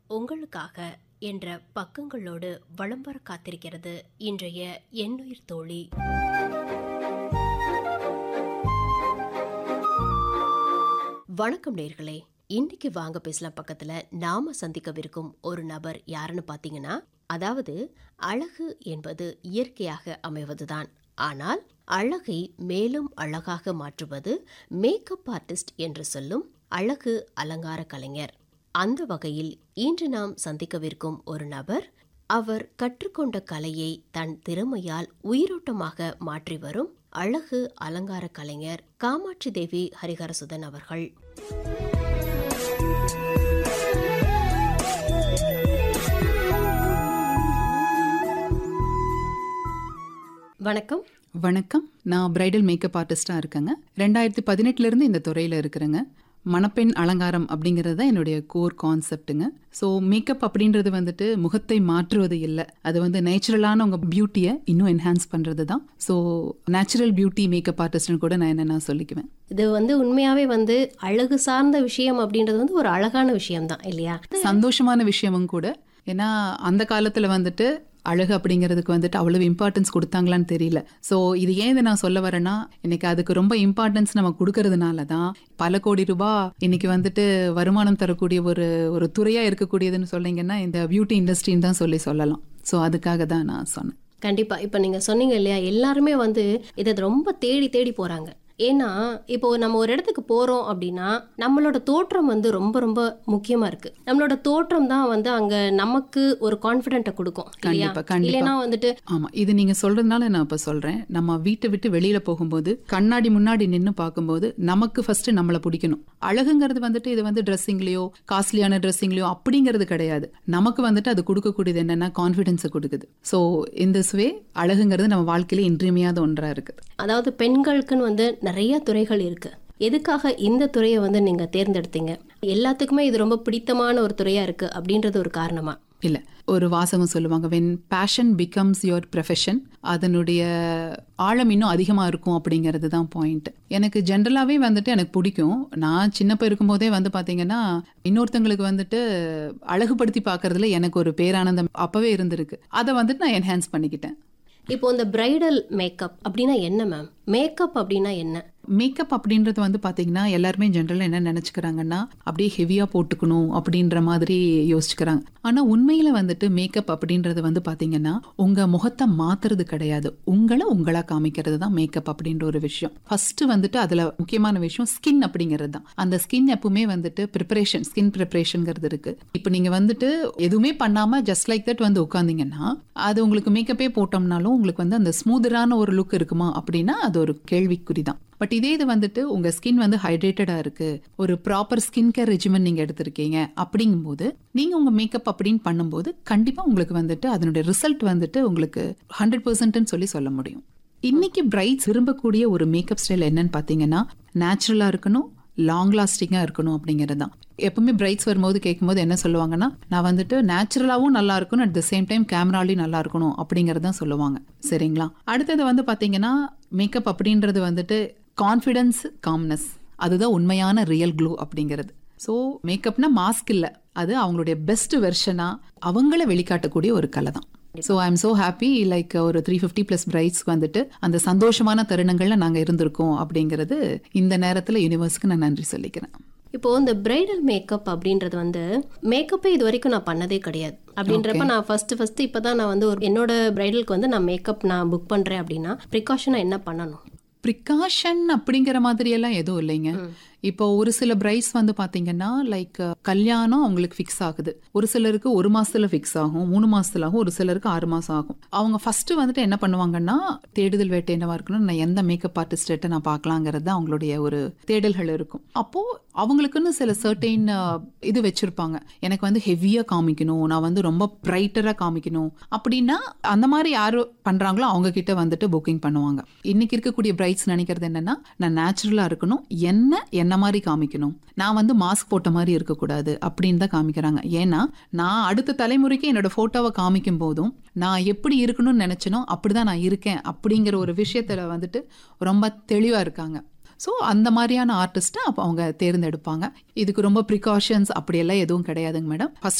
உங்களுக்காக என்ற பக்கங்களோடு வலம் வர காத்திருக்கிறது இன்றைய எண்ணுயிர் தோழி வணக்கம் நேர்களே இன்னைக்கு வாங்க பேசலாம் பக்கத்துல நாம சந்திக்கவிருக்கும் ஒரு நபர் யாருன்னு பாத்தீங்கன்னா அதாவது அழகு என்பது இயற்கையாக அமைவதுதான் ஆனால் அழகை மேலும் அழகாக மாற்றுவது மேக்கப் ஆர்டிஸ்ட் என்று சொல்லும் அழகு அலங்கார கலைஞர் அந்த வகையில் இன்று நாம் சந்திக்கவிருக்கும் ஒரு நபர் அவர் கற்றுக்கொண்ட கலையை தன் திறமையால் உயிரோட்டமாக மாற்றி வரும் அழகு அலங்கார கலைஞர் காமாட்சி தேவி ஹரிஹரசுதன் அவர்கள் வணக்கம் வணக்கம் நான் பிரைடல் மேக்கப் ஆர்டிஸ்டாக இருக்கேங்க ரெண்டாயிரத்தி பதினெட்டுலேருந்து இந்த துறையில் இருக்கிறேங்க மணப்பெண் அலங்காரம் அப்படிங்கிறது தான் என்னுடைய கோர் கான்செப்ட்டுங்க ஸோ மேக்கப் அப்படின்றது வந்துட்டு முகத்தை மாற்றுவது இல்லை அது வந்து நேச்சுரலான உங்கள் பியூட்டியை இன்னும் என்ஹான்ஸ் பண்ணுறது தான் ஸோ நேச்சுரல் பியூட்டி மேக்கப் ஆர்டிஸ்ட்னு கூட நான் என்னென்ன சொல்லிக்குவேன் இது வந்து உண்மையாவே வந்து அழகு சார்ந்த விஷயம் அப்படின்றது வந்து ஒரு அழகான விஷயம் தான் இல்லையா சந்தோஷமான விஷயமும் கூட ஏன்னா அந்த காலத்தில் வந்துட்டு அழகு அப்படிங்கிறதுக்கு வந்துட்டு அவ்வளவு இம்பார்ட்டன்ஸ் கொடுத்தாங்களான்னு தெரியல ஸோ இது ஏன் இதை நான் சொல்ல வரேன்னா இன்னைக்கு அதுக்கு ரொம்ப இம்பார்ட்டன்ஸ் நம்ம கொடுக்கறதுனால தான் பல கோடி ரூபாய் இன்னைக்கு வந்துட்டு வருமானம் தரக்கூடிய ஒரு ஒரு துறையா இருக்கக்கூடியதுன்னு சொன்னீங்கன்னா இந்த பியூட்டி இண்டஸ்ட்ரின்னு தான் சொல்லி சொல்லலாம் ஸோ அதுக்காக தான் நான் சொன்னேன் கண்டிப்பா இப்ப நீங்க சொன்னீங்க இல்லையா எல்லாருமே வந்து இதை ரொம்ப தேடி தேடி போறாங்க ஏன்னா இப்போ நம்ம ஒரு இடத்துக்கு போறோம் அப்படின்னா நம்மளோட தோற்றம் வந்து ரொம்ப ரொம்ப முக்கியமா இருக்கு நம்மளோட தோற்றம் தான் வந்து அங்க நமக்கு ஒரு கான்பிடென்ட்டை கொடுக்கும் இல்லையா கண்டிப்பா, கண்டிப்பா. இல்லைன்னா வந்துட்டு ஆமா இது நீங்க சொல்றதுனால நான் இப்ப சொல்றேன் நம்ம வீட்டை விட்டு வெளியில போகும்போது கண்ணாடி முன்னாடி நின்னு பார்க்கும்போது நமக்கு ஃபர்ஸ்ட் நம்மளை பிடிக்கணும் அழகுங்கிறது வந்துட்டு இது வந்து ட்ரெஸ்ஸிங்லயோ காஸ்ட்லியான ட்ரெஸ்ஸிங்லயோ அப்படிங்கிறது கிடையாது நமக்கு வந்துட்டு அது கொடுக்கக்கூடியது என்னன்னா கான்ஃபிடென்ஸை கொடுக்குது ஸோ இந்த வே அழகுங்கிறது நம்ம வாழ்க்கையில இன்றியமையாத ஒன்றா இருக்குது அதாவது பெண்களுக்குன்னு வந்து நிறைய துறைகள் இருக்கு எதுக்காக இந்த துறையை வந்து நீங்க தேர்ந்தெடுத்தீங்க எல்லாத்துக்குமே இது ரொம்ப பிடித்தமான ஒரு துறையா இருக்கு அப்படின்றது ஒரு காரணமா இல்ல ஒரு வாசகம் சொல்லுவாங்க when passion becomes your profession அதனுடைய ஆழம் இன்னும் அதிகமா இருக்கும் அப்படிங்கிறது தான் பாயிண்ட் எனக்கு ஜென்ரலாவே வந்துட்டு எனக்கு பிடிக்கும் நான் சின்னப்ப இருக்கும்போதே வந்து பாத்தீங்கன்னா இன்னொருத்தங்களுக்கு வந்துட்டு அழகுபடுத்தி பார்க்கறதுல எனக்கு ஒரு பேரானந்தம் அப்பவே இருந்திருக்கு அதை வந்துட்டு நான் என்ஹான்ஸ் பண்ணிக்கிட்டேன் இப்போ இந்த பிரைடல் மேக்கப் அப்படின்னா என்ன மேம் மேக்கப் அப்படின்னா என்ன மேக்கப் அப்படின்றது வந்து பாத்தீங்கன்னா எல்லாருமே ஜென்ரலாக என்ன நினச்சிக்கிறாங்கன்னா அப்படியே ஹெவியாக போட்டுக்கணும் அப்படின்ற மாதிரி யோசிச்சுக்கிறாங்க ஆனால் உண்மையில் வந்துட்டு மேக்கப் அப்படின்றது வந்து பாத்தீங்கன்னா உங்கள் முகத்தை மாத்துறது கிடையாது உங்களை உங்களா காமிக்கிறது தான் மேக்கப் அப்படின்ற ஒரு விஷயம் ஃபர்ஸ்ட் வந்துட்டு அதில் முக்கியமான விஷயம் ஸ்கின் அப்படிங்கிறது தான் அந்த ஸ்கின் எப்பவுமே வந்துட்டு ப்ரிப்பரேஷன் ஸ்கின் ப்ரிப்பரேஷன்ங்கிறது இருக்கு இப்போ நீங்கள் வந்துட்டு எதுவுமே பண்ணாமல் ஜஸ்ட் லைக் தட் வந்து உட்காந்தீங்கன்னா அது உங்களுக்கு மேக்கப்பே போட்டோம்னாலும் உங்களுக்கு வந்து அந்த ஸ்மூதரான ஒரு லுக் இருக்குமா அப்படின்னா அது ஒரு கேள்விக்குறி தான் பட் இதே இது வந்துட்டு உங்க ஸ்கின் வந்து ஹைட்ரேட்டடா இருக்கு ஒரு ப்ராப்பர் ஸ்கின் கேர் ரெஜிமெண்ட் நீங்க எடுத்திருக்கீங்க அப்படிங்கும்போது நீங்க உங்க மேக்கப் அப்படின்னு பண்ணும்போது கண்டிப்பா உங்களுக்கு வந்துட்டு அதனுடைய ரிசல்ட் வந்துட்டு உங்களுக்கு ஹண்ட்ரட் பர்சன்ட்னு சொல்லி சொல்ல முடியும் இன்னைக்கு பிரைட்ஸ் விரும்பக்கூடிய ஒரு மேக்கப் ஸ்டைல் என்னன்னு பாத்தீங்கன்னா நேச்சுரலா இருக்கணும் லாங் லாஸ்டிங்காக இருக்கணும் அப்படிங்கிறது தான் எப்பவுமே பிரைட்ஸ் வரும்போது கேட்கும்போது என்ன சொல்லுவாங்கன்னா நான் வந்துட்டு நேச்சுரலாகவும் நல்லா இருக்கணும் அட் த சேம் டைம் கேமராலையும் நல்லா இருக்கணும் அப்படிங்கிறது தான் சொல்லுவாங்க சரிங்களா அடுத்தது வந்து பார்த்தீங்கன்னா மேக்கப் அப்படின்றது வந்துட்டு கான்ஃபிடன்ஸ் காம்னஸ் அதுதான் உண்மையான ரியல் க்ளோ அப்படிங்கிறது ஸோ மேக்கப்னா மாஸ்க் இல்லை அது அவங்களுடைய பெஸ்ட் வெர்ஷனாக அவங்கள வெளிக்காட்டக்கூடிய ஒரு கலை தான் so I am so happy like ஒரு த்ரீ ஃபிஃப்டி ப்ளஸ் பிரைட்ஸ்க்கு வந்துட்டு அந்த சந்தோஷமான தருணங்கள்ல நாங்கள் இருந்திருக்கோம் அப்படிங்கிறது இந்த நேரத்தில் யூனிவர்ஸ்க்கு நான் நன்றி சொல்லிக்கிறேன் இப்போ இந்த பிரைடல் மேக்கப் அப்படின்றது வந்து மேக்கப்பே இது வரைக்கும் நான் பண்ணதே கிடையாது அப்படின்றப்ப நான் ஃபர்ஸ்ட் ஃபர்ஸ்ட் இப்பதான் நான் வந்து ஒரு என்னோட பிரைடலுக்கு வந்து நான் மேக்கப் நான் புக் பண்றேன் அப்படின்னா ப்ரிகாஷனா என்ன பண்ணணும் ப்ரிகாஷன் அப்படிங்கிற மாதிரி எல்லாம் எதுவும் இல்லைங்க இப்போ ஒரு சில பிரைஸ் வந்து பாத்தீங்கன்னா லைக் கல்யாணம் அவங்களுக்கு ஃபிக்ஸ் ஆகுது ஒரு சிலருக்கு ஒரு மாசத்துல ஃபிக்ஸ் ஆகும் மூணு மாசத்துல ஆகும் ஒரு சிலருக்கு ஆறு மாசம் ஆகும் அவங்க ஃபர்ஸ்ட் வந்துட்டு என்ன பண்ணுவாங்கன்னா தேடுதல் வேட்டை என்னவா இருக்கணும் நான் எந்த மேக்கப் ஆர்டிஸ்ட்டை நான் பார்க்கலாங்கிறது தான் அவங்களுடைய ஒரு தேடல்கள் இருக்கும் அப்போ அவங்களுக்குன்னு சில சர்டைன் இது வச்சிருப்பாங்க எனக்கு வந்து ஹெவியா காமிக்கணும் நான் வந்து ரொம்ப பிரைட்டரா காமிக்கணும் அப்படின்னா அந்த மாதிரி யாரு பண்றாங்களோ அவங்க கிட்ட வந்துட்டு புக்கிங் பண்ணுவாங்க இன்னைக்கு இருக்கக்கூடிய பிரைட்ஸ் நினைக்கிறது என்னன்னா நான் நேச்சுரலா இருக்கணும் என்ன என்ன மாதிரி காமிக்கணும் நான் வந்து மாஸ்க் போட்ட மாதிரி இருக்கக்கூடாது அப்படின்னு தான் காமிக்கிறாங்க ஏன்னா நான் அடுத்த தலைமுறைக்கு என்னோட போட்டோவை காமிக்கும் போதும் நான் எப்படி இருக்கணும்னு நினைச்சனோ அப்படிதான் நான் இருக்கேன் அப்படிங்கிற ஒரு விஷயத்துல வந்துட்டு ரொம்ப தெளிவா இருக்காங்க ஸோ அந்த மாதிரியான ஆர்டிஸ்ட்டை அப்போ அவங்க தேர்ந்தெடுப்பாங்க இதுக்கு ரொம்ப ப்ரிகாஷன்ஸ் அப்படியெல்லாம் எதுவும் கிடையாதுங்க மேடம் ஃபர்ஸ்ட்